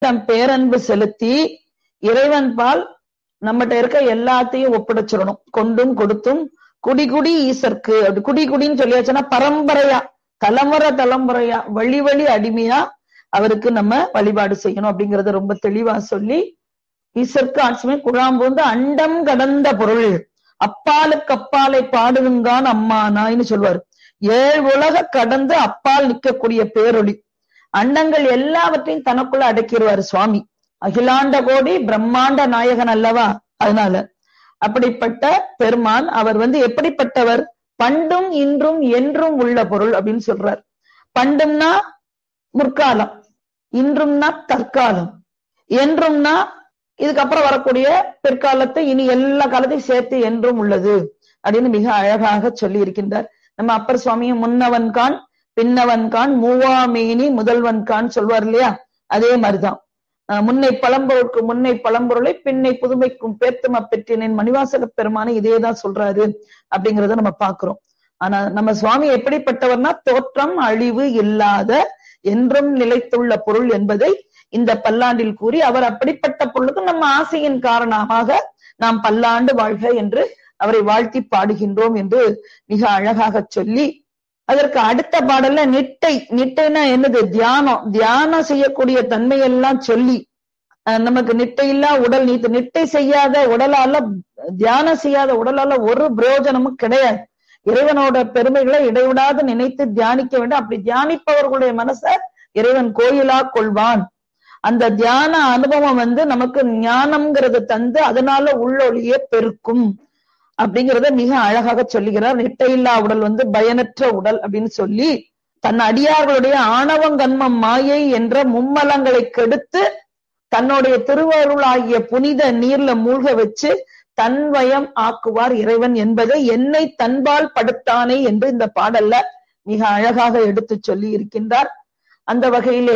நம் பேரன்பு செலுத்தி இறைவன் பால் நம்மகிட்ட இருக்க எல்லாத்தையும் ஒப்படைச்சிடணும் கொண்டும் கொடுத்தும் குடி குடி ஈசர்க்கு அப்படி குடி குடின்னு சொல்லியாச்சுன்னா பரம்பரையா தலைமுறை தலைமுறையா வழி வழி அடிமையா அவருக்கு நம்ம வழிபாடு செய்யணும் அப்படிங்கறத ரொம்ப தெளிவா சொல்லி ஈசர்க்கு ஆட்சிமை குழாம்பூந்து அண்டம் கடந்த பொருள் அப்பாலுக்கு அப்பாலை பாடுதுங்கான் அம்மானாய்ன்னு சொல்லுவாரு ஏழு உலக கடந்து அப்பால் நிற்கக்கூடிய பேரொளி அண்டங்கள் எல்லாவற்றையும் தனக்குள்ள அடக்கிடுவாரு சுவாமி அகிலாண்ட கோடி பிரம்மாண்ட நாயகன் அல்லவா அதனால அப்படிப்பட்ட பெருமான் அவர் வந்து எப்படிப்பட்டவர் பண்டும் இன்றும் என்றும் உள்ள பொருள் அப்படின்னு சொல்றார் பண்டும்னா முற்காலம் இன்றும்னா தற்காலம் என்றும்னா இதுக்கப்புறம் வரக்கூடிய பிற்காலத்தை இனி எல்லா காலத்தையும் சேர்த்து என்றும் உள்ளது அப்படின்னு மிக அழகாக சொல்லி இருக்கின்றார் நம்ம அப்பர் சுவாமியும் முன்னவன் கான் பின்னவன் கான் மூவாமேனி முதல்வன் கான் சொல்வார் இல்லையா அதே மாதிரிதான் முன்னை பழம்பொருளுக்கு முன்னை பழம்பொருளை பின்னை புதுமைக்கும் பேர்த்தம பெற்றினேன் மணிவாசக பெருமானை இதேதான் சொல்றாரு அப்படிங்கறத நம்ம பாக்குறோம் ஆனா நம்ம சுவாமி எப்படிப்பட்டவர்னா தோற்றம் அழிவு இல்லாத என்றும் நிலைத்துள்ள பொருள் என்பதை இந்த பல்லாண்டில் கூறி அவர் அப்படிப்பட்ட பொருளுக்கு நம்ம ஆசையின் காரணமாக நாம் பல்லாண்டு வாழ்க என்று அவரை வாழ்த்தி பாடுகின்றோம் என்று மிக அழகாக சொல்லி அதற்கு அடுத்த பாடல்ல நிட்டை நிட்டைனா என்னது தியானம் தியானம் செய்யக்கூடிய தன்மையெல்லாம் சொல்லி நமக்கு நிட்டையில்லா உடல் நீத்து நிட்டை செய்யாத உடலால தியானம் செய்யாத உடலால ஒரு பிரயோஜனமும் கிடையாது இறைவனோட பெருமைகளை இடைவிடாது நினைத்து தியானிக்க வேண்டும் அப்படி தியானிப்பவர்களுடைய மனச இறைவன் கோயிலா கொள்வான் அந்த தியான அனுபவம் வந்து நமக்கு ஞானம்ங்கிறத தந்து அதனால உள்ளொளியே பெருக்கும் அப்படிங்கிறத மிக அழகாக சொல்லுகிறார் நிட்டையில்லா உடல் வந்து பயனற்ற உடல் அப்படின்னு சொல்லி தன் அடியார்களுடைய ஆணவம் கண்மம் மாயை என்ற மும்மலங்களை கெடுத்து தன்னுடைய திருவருள் ஆகிய புனித நீர்ல மூழ்க வச்சு தன்வயம் ஆக்குவார் இறைவன் என்பதை என்னை தன்பால் படுத்தானே என்று இந்த பாடல்ல மிக அழகாக எடுத்து சொல்லி இருக்கின்றார் அந்த வகையிலே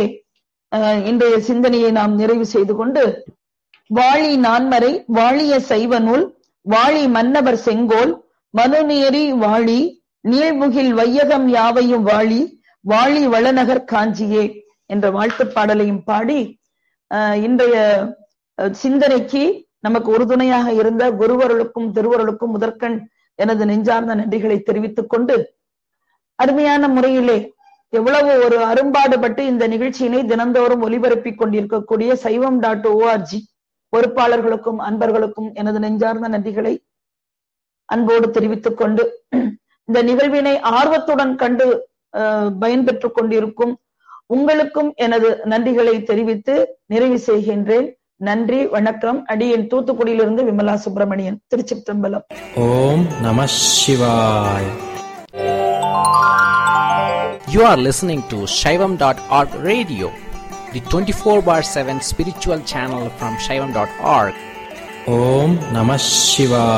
இன்றைய சிந்தனையை நாம் நிறைவு செய்து கொண்டு வாழி நான்மறை வாழிய சைவ நூல் வாழி மன்னவர் செங்கோல் மனுநேரி வாழி நீழ்முகில் வையகம் யாவையும் வாழி வாழி வளநகர் காஞ்சியே என்ற வாழ்த்து பாடலையும் பாடி இன்றைய சிந்தனைக்கு நமக்கு உறுதுணையாக இருந்த குருவருளுக்கும் திருவருளுக்கும் முதற்கண் எனது நெஞ்சார்ந்த நன்றிகளை தெரிவித்துக் கொண்டு அருமையான முறையிலே எவ்வளவு ஒரு அரும்பாடுபட்டு இந்த நிகழ்ச்சியினை தினந்தோறும் ஒலிபரப்பிக் கொண்டிருக்கக்கூடிய சைவம் டாட் ஓஆர்ஜி பொறுப்பாளர்களுக்கும் அன்பர்களுக்கும் எனது நெஞ்சார்ந்த நன்றிகளை அன்போடு தெரிவித்துக் கொண்டு இந்த நிகழ்வினை ஆர்வத்துடன் கண்டு பயன்பெற்றுக் கொண்டிருக்கும் உங்களுக்கும் எனது நன்றிகளை தெரிவித்து நிறைவு செய்கின்றேன் நன்றி வணக்கம் அடியன் தூத்துக்குடியிலிருந்து விமலா சுப்பிரமணியன் திருச்சிற்றம்பலம் ஓம் நம சிவாய் You are listening to Shaivam.org radio, the 24 bar 7 spiritual channel from Shaivam.org. ஓம் நம சிவாய்